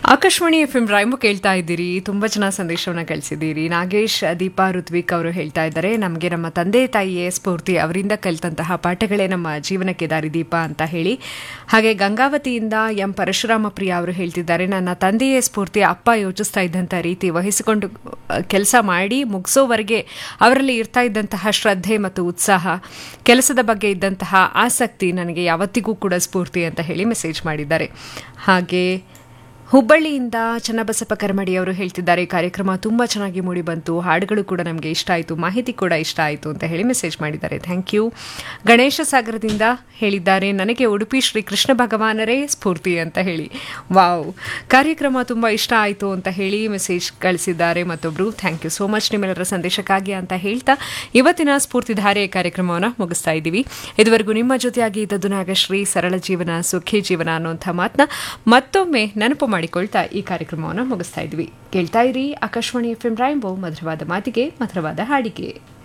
Akashvani F M rhyme ಕೇಳ್ತಾ ಇದ್ದೀರಿ ತುಂಬ ಚೆನ್ನಾಗಿ ಸಂದೇಶವನ್ನು ಕಳಿಸಿದ್ದೀರಿ ನಾಗೇಶ್ ದೀಪಾ ಋತ್ವಿಕ್ ಅವರು ಹೇಳ್ತಾ ಇದ್ದಾರೆ ನಮಗೆ ನಮ್ಮ ತಂದೆ ತಾಯಿಯೇ ಸ್ಫೂರ್ತಿ ಅವರಿಂದ ಕಲಿತಂತಹ ಪಾಠಗಳೇ ನಮ್ಮ ಜೀವನಕ್ಕೆ ದಾರಿದೀಪ ಅಂತ ಹೇಳಿ ಹಾಗೆ ಗಂಗಾವತಿಯಿಂದ ಎಂ ಪರಶುರಾಮ ಪ್ರಿಯ ಅವರು ಹೇಳ್ತಿದ್ದಾರೆ ನನ್ನ ತಂದೆಯೇ ಸ್ಫೂರ್ತಿ ಅಪ್ಪ ಯೋಚಿಸ್ತಾ ಇದ್ದಂಥ ರೀತಿ ವಹಿಸಿಕೊಂಡು ಕೆಲಸ ಮಾಡಿ ಮುಗಿಸೋವರೆಗೆ ಅವರಲ್ಲಿ ಇರ್ತಾ ಇದ್ದಂತಹ ಶ್ರದ್ಧೆ ಮತ್ತು ಉತ್ಸಾಹ ಕೆಲಸದ ಬಗ್ಗೆ ಇದ್ದಂತಹ ಆಸಕ್ತಿ ನನಗೆ ಯಾವತ್ತಿಗೂ ಕೂಡ ಸ್ಫೂರ್ತಿ ಅಂತ ಹೇಳಿ ಮೆಸೇಜ್ ಮಾಡಿದ್ದಾರೆ ಹಾಗೆ ಹುಬ್ಬಳ್ಳಿಯಿಂದ ಚನ್ನಬಸಪ್ಪ ಕರ್ಮಡಿ ಅವರು ಹೇಳ್ತಿದ್ದಾರೆ ಕಾರ್ಯಕ್ರಮ ತುಂಬ ಚೆನ್ನಾಗಿ ಮೂಡಿ ಬಂತು ಹಾಡುಗಳು ಕೂಡ ನಮಗೆ ಇಷ್ಟ ಆಯಿತು ಮಾಹಿತಿ ಕೂಡ ಇಷ್ಟ ಆಯಿತು ಅಂತ ಹೇಳಿ ಮೆಸೇಜ್ ಮಾಡಿದ್ದಾರೆ ಥ್ಯಾಂಕ್ ಯು ಗಣೇಶ ಸಾಗರದಿಂದ ಹೇಳಿದ್ದಾರೆ ನನಗೆ ಉಡುಪಿ ಶ್ರೀ ಕೃಷ್ಣ ಭಗವಾನರೇ ಸ್ಫೂರ್ತಿ ಅಂತ ಹೇಳಿ ವಾವ್ ಕಾರ್ಯಕ್ರಮ ತುಂಬ ಇಷ್ಟ ಆಯಿತು ಅಂತ ಹೇಳಿ ಮೆಸೇಜ್ ಕಳಿಸಿದ್ದಾರೆ ಮತ್ತೊಬ್ಬರು ಥ್ಯಾಂಕ್ ಯು ಸೋ ಮಚ್ ನಿಮ್ಮೆಲ್ಲರ ಸಂದೇಶಕ್ಕಾಗಿ ಅಂತ ಹೇಳ್ತಾ ಇವತ್ತಿನ ಸ್ಫೂರ್ತಿಧಾರೆ ಕಾರ್ಯಕ್ರಮವನ್ನು ಮುಗಿಸ್ತಾ ಇದ್ದೀವಿ ಇದುವರೆಗೂ ನಿಮ್ಮ ಜೊತೆಯಾಗಿ ಇದ್ದದ್ದು ನಾಗಶ್ರೀ ಸರಳ ಜೀವನ ಸುಖಿ ಜೀವನ ಅನ್ನುವಂಥ ಮಾತನ್ನ ಮತ್ತೊಮ್ಮೆ ನೆನಪು ಮಾಡಿಕೊಳ್ತಾ ಈ ಕಾರ್ಯಕ್ರಮವನ್ನು ಮುಗಿಸ್ತಾ ಇದ್ವಿ ಕೇಳ್ತಾ ಇರಿ ಆಕಾಶವಾಣಿ ಎಫ್ ಎಂ ರೈಂಬೋ ಮಧುರವಾದ ಮಾತಿಗೆ ಮಧುರವಾದ ಹಾಡಿಗೆ